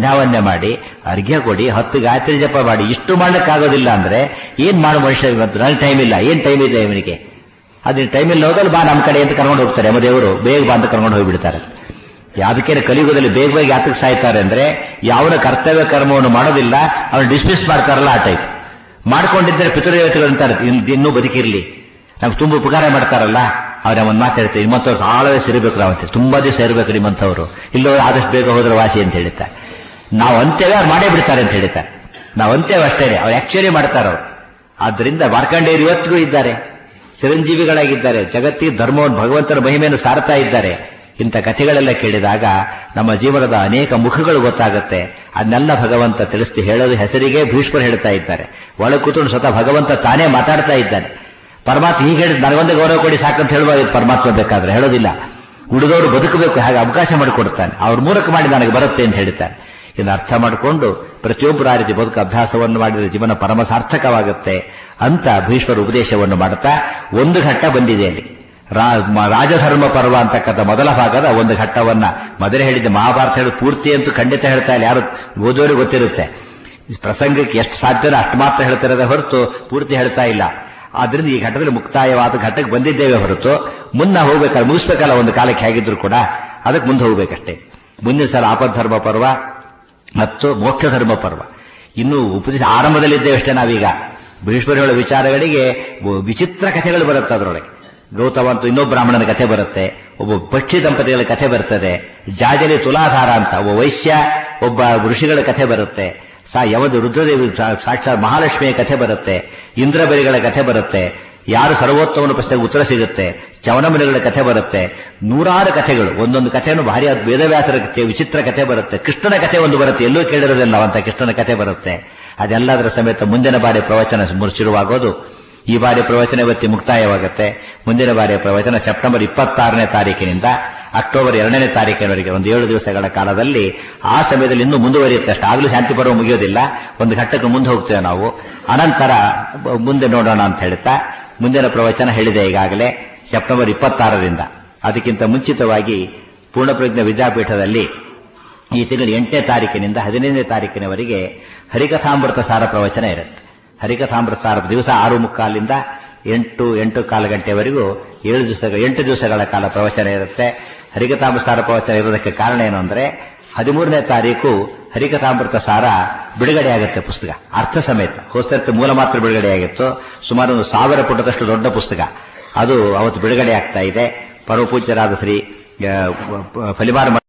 ಸಂಧ್ಯಾವನ್ಯ ಮಾಡಿ ಅರ್ಘ್ಯ ಕೊಡಿ ಹತ್ತು ಗಾಯತ್ರಿ ಜಪ ಮಾಡಿ ಇಷ್ಟು ಮಾಡ್ಲಿಕ್ಕಾಗೋದಿಲ್ಲ ಅಂದ್ರೆ ಏನ್ ಮಾಡು ಮನುಷ್ಯ ಇವತ್ತು ನನಗೆ ಟೈಮ್ ಇಲ್ಲ ಏನ್ ಟೈಮ್ ಇದೆ ಇವನಿಗೆ ಅದ್ರ ಟೈಮ್ ಇಲ್ಲ ಹೋಗಲ್ಲ ಬಾ ನಮ್ಮ ಕಡೆ ಅಂತ ಕರ್ಕೊಂಡು ಹೋಗ್ತಾರೆ ಯಮದೇವರು ಬೇಗ ಬಾ ಅಂತ ಕರ್ಕೊಂಡು ಹೋಗ್ಬಿಡ್ತಾರೆ ಯಾದಕ್ಕೆ ಕಲಿಯುಗದಲ್ಲಿ ಬೇಗ ಬೇಗ ಯಾತಕ್ಕೆ ಸಾಯ್ತಾರೆ ಅಂದ್ರೆ ಯಾವನ ಕರ್ತವ್ಯ ಕರ್ಮವನ್ನು ಮಾಡೋದಿಲ್ಲ ಅವನು ಡಿಸ್ಮಿಸ್ ಮಾಡ್ತಾರಲ್ಲ ಆ ಟೈಪ್ ಮಾಡ್ಕೊಂಡಿದ್ದರೆ ಪಿತೃದೇವತೆಗಳು ಅಂತಾರೆ ಇನ್- ಇನ್ನೂ ಬದುಕಿರ್ಲಿ ನಮ್ಗೆ ತುಂಬಾ ಉಪಕಾರ ಮಾಡ್ತಾರಲ್ಲ ಅವ್ರ ಒಂದು ಮಾತಾಡ್ತಾರೆ ನಿಮ್ಮಂಥವ್ರು ಆಳವೇಸ್ ಇರಬೇಕು ನಾವಂತೆ ತುಂಬಾ ದಿವಸ ಇರಬೇಕು ನಿಮ್ಮಂಥವ್ರು ಇಲ್ಲೋ ಆದಷ್ಟು ಬೇಗ ಹೋದ್ರೆ ವಾಸಿ ಅಂತ ಹೇಳ್ತಾರೆ ನಾವು ಅಂತೇವೆ ಅವ್ರು ಮಾಡೇ ಬಿಡ್ತಾರೆ ಅಂತ ಹೇಳ್ತಾರೆ ನಾವು ಅಂತೇವೆ ಅಷ್ಟೇ ಅವ್ರು ಆಕ್ಚುಲಿ ಮಾಡ್ತಾರೆ ಅವ್ರು ಆದ್ರಿಂದ ಮಾರ್ಕಂಡೇಯರು ಇವತ್ತಿಗೂ ಇದ್ದಾರೆ ಚಿರಂಜೀವಿಗಳಾಗಿದ್ದಾರೆ ಜಗತ್ತಿಗೆ ಧರ್ಮವನ್ನು ಭಗವಂತನ ಮಹಿಮೆಯನ್ನು ಸಾರ್ತಾ ಇದ್ದಾರೆ ಇಂಥ ಕಥೆಗಳೆಲ್ಲ ಕೇಳಿದಾಗ ನಮ್ಮ ಜೀವನದ ಅನೇಕ ಮುಖಗಳು ಗೊತ್ತಾಗುತ್ತೆ ಅದನ್ನೆಲ್ಲ ಭಗವಂತ ತಿಳಿಸ್ತಿ ಹೇಳೋದು ಹೆಸರಿಗೆ ಭೀಷ್ಮರು ಹೇಳ್ತಾ ಇದ್ದಾರೆ ಒಳ ಕೂತ್ಕೊಂಡು ಸ್ವತಃ ಭಗವಂತ ತಾನೇ ಮಾತಾಡ್ತಾ ಇದ್ದಾನೆ ಪರಮಾತ್ಮ ಹೀಗೆ ಹೇಳಿದ್ ನನಗೊಂದೇ ಗೌರವ ಕೊಡಿ ಸಾಕಂತ ಹೇಳುವಾಗ ಪರಮಾತ್ಮ ಬೇಕಾದ್ರೆ ಹೇಳೋದಿಲ್ಲ ಉಳಿದವರು ಬದುಕಬೇಕು ಹಾಗೆ ಅವಕಾಶ ಮಾಡಿಕೊಡ್ತಾನೆ ಅವ್ರ ಮೂಲಕ ಮಾಡಿ ನನಗೆ ಬರುತ್ತೆ ಅಂತ ಹೇಳ್ತಾನೆ ಇದನ್ನು ಅರ್ಥ ಮಾಡಿಕೊಂಡು ಪ್ರತಿಯೊಬ್ಬರು ಆ ರೀತಿ ಬದುಕು ಅಭ್ಯಾಸವನ್ನು ಮಾಡಿದರೆ ಜೀವನ ಪರಮ ಸಾರ್ಥಕವಾಗುತ್ತೆ ಅಂತ ಭೀಷ್ಮರ ಉಪದೇಶವನ್ನು ಮಾಡುತ್ತಾ ಒಂದು ಘಟ್ಟ ಬಂದಿದೆ ಅಲ್ಲಿ ರಾ- ಮ- ರಾಜಧರ್ಮ ಪರ್ವ ಅಂತಕ್ಕಂಥ ಮೊದಲ ಭಾಗದ ಒಂದು ಘಟ್ಟವನ್ನ ಮೊದಲೇ ಹೇಳಿದ್ದೆ ಮಹಾಭಾರತ ಹೇಳಿ ಪೂರ್ತಿ ಅಂತೂ ಖಂಡಿತ ಹೇಳ್ತಾ ಇಲ್ಲ ಯಾರು ಓದೋರಿಗೆ ಗೊತ್ತಿರುತ್ತೆ ಈ ಪ್ರಸಂಗಕ್ಕೆ ಎಷ್ಟು ಸಾಧ್ಯನೋ ಅಷ್ಟು ಮಾತ್ರ ಹೇಳ್ತಿರೋದೇ ಹೊರತು ಪೂರ್ತಿ ಹೇಳ್ತಾ ಇಲ್ಲ ಆದ್ರಿಂದ ಈ ಘಟ್ಟದಲ್ಲಿ ಮುಕ್ತಾಯವಾದ ಘಟ್ಟಕ್ಕೆ ಬಂದಿದ್ದೇವೆ ಹೊರತು ಮುನ್ನ ಹೋಗ್ಬೇಕಾದ್ರೆ ಮುಗಿಸ್ಬೇಕಲ್ಲ ಒಂದು ಕಾಲಕ್ಕೆ ಹೇಗಿದ್ರು ಕೂಡ ಅದಕ್ಕೆ ಮುಂದೆ ಹೋಗ್ಬೇಕಷ್ಟೇ ಮುಂದಿನ ಸಲ ಆಪದ್ಧರ್ಮ ಪರ್ವ ಮತ್ತು ಮೋಕ್ಷ ಧರ್ಮ ಪರ್ವ ಇನ್ನು ಉಪದೇಶ ಆರಂಭದಲ್ಲಿದ್ದೇವೆ ಅಷ್ಟೇ ನಾವೀಗ ಭೀಷ್ಮರು ಹೇಳೋ ವಿಚಾರಗಳಿಗೆ ಒ- ವಿಚಿತ್ರ ಕಥೆಗಳು ಬರುತ್ತೆ ಅದರೊಳಗೆ ಗೌತಮ ಅಂತ ಇನ್ನೊಬ್ಬ ಬ್ರಾಹ್ಮಣನ ಕಥೆ ಬರುತ್ತೆ ಒಬ್ಬ ಪಕ್ಷಿ ದಂಪತಿಗಳ ಕಥೆ ಬರ್ತದೆ ಜಾಜಲಿ ತುಲಾಧಾರ ಅಂತ ಒಬ್ಬ ವೈಶ್ಯ ಒಬ್ಬ ಋಷಿಗಳ ಕಥೆ ಬರುತ್ತೆ ಸಾ ಯಾವುದು ರುದ್ರದೇವಿ ಸಾ- ಸಾಕ್ಷಾತ್ ಮಹಾಲಕ್ಷ್ಮಿಯ ಕಥೆ ಬರುತ್ತೆ ಇಂದ್ರಬಲಿಗಳ ಕಥೆ ಬರುತ್ತೆ ಯಾರು ಸರ್ವೋತ್ತಮನ ಪ್ರಶ್ನೆಗೆ ಉತ್ತರ ಸಿಗುತ್ತೆ ಚವನಮನಿಗಳ ಕಥೆ ಬರುತ್ತೆ ನೂರಾರು ಕಥೆಗಳು ಒಂದೊಂದು ಕಥೆಯನ್ನು ಭಾರಿ ಅದ್- ವೇದವ್ಯಾಸರ ಕಥೆ ವಿಚಿತ್ರ ಕಥೆ ಬರುತ್ತೆ ಕೃಷ್ಣನ ಕಥೆ ಒಂದು ಬರುತ್ತೆ ಎಲ್ಲೂ ಕೇಳಿರೋದಿಲ್ಲ ಅಂತ ಕೃಷ್ಣನ ಕಥೆ ಬರುತ್ತೆ ಅದೆಲ್ಲದರ ಸಮೇತ ಮುಂದಿನ ಬಾರಿ ಪ್ರವಚನ ಮುರುಚಿರುವಾಗೋದು ಈ ಬಾರಿ ಪ್ರವಚನ ಇವತ್ತಿ ಮುಕ್ತಾಯವಾಗುತ್ತೆ ಮುಂದಿನ ಬಾರಿಯ ಪ್ರವಚನ ಸೆಪ್ಟೆಂಬರ್ ಇಪ್ಪತ್ತಾರನೇ ತಾರೀಕಿನಿಂದ ಅಕ್ಟೋಬರ್ ಎರಡನೇ ತಾರೀಕಿನವರೆಗೆ ಒಂದು ಏಳು ದಿವಸಗಳ ಕಾಲದಲ್ಲಿ ಆ ಸಮಯದಲ್ಲಿ ಇನ್ನೂ ಮುಂದುವರಿಯುತ್ತೆ ಅಷ್ಟು ಆಗಲೂ ಶಾಂತಿ ಪರ್ವ ಮುಗಿಯೋದಿಲ್ಲ ಒಂದು ಘಟ್ಟಕ್ಕೆ ಮುಂದೆ ಹೋಗ್ತೇವೆ ನಾವು ಅನಂತರ ಬ- ಮುಂದೆ ನೋಡೋಣ ಅಂತ ಹೇಳ್ತಾ ಮುಂದಿನ ಪ್ರವಚನ ಹೇಳಿದೆ ಈಗಾಗಲೇ ಸೆಪ್ಟೆಂಬರ್ ಇಪ್ಪತ್ತಾರರಿಂದ ಅದಕ್ಕಿಂತ ಮುಂಚಿತವಾಗಿ ಪೂರ್ಣಪ್ರಜ್ಞ ವಿದ್ಯಾಪೀಠದಲ್ಲಿ ಈ ತಿಂಗಳ ಎಂಟನೇ ತಾರೀಕಿನಿಂದ ಹದಿನೈದನೇ ತಾರೀಕಿನವರೆಗೆ ಹರಿಕಥಾಮೃತ ಸಾರ ಪ್ರವಚನ ಇರುತ್ತೆ ಹರಿಕಥಾಮೃತ ಸಾರ ದಿವಸ ಆರು ಮುಕ್ಕಾಲಿಂದ ಎಂಟು ಎಂಟು ಕಾಲು ಗಂಟೆವರೆಗೂ ಏಳು ದಿವಸ ಎಂಟು ದಿವಸಗಳ ಕಾಲ ಪ್ರವಚನ ಇರುತ್ತೆ ಹರಿಕಥಾಮೃತ ಸಾರ ಪ್ರವಚನ ಇರೋದಕ್ಕೆ ಕಾರಣ ಏನು ಅಂದ್ರೆ ಹದಿಮೂರನೇ ತಾರೀಕು ಹರಿಕಥಾಮೃತ ಸಾರ ಬಿಡುಗಡೆ ಆಗುತ್ತೆ ಪುಸ್ತಕ ಅರ್ಥ ಸಮೇತ ಹೋಸ್ತಕ್ಕೆ ಮೂಲ ಮಾತ್ರ ಬಿಡುಗಡೆ ಆಗಿತ್ತು ಸುಮಾರು ಒಂದು ಸಾವಿರ ಪುಟದಷ್ಟು ದೊಡ್ಡ ಪುಸ್ತಕ ಅದು ಅವತ್ತು ಬಿಡುಗಡೆ ಆಗ್ತಾ ಇದೆ ಪರಮಪೂಜ್ಯರಾದ ಶ್ರೀ ಆ, ಫಲಿಮಾರ್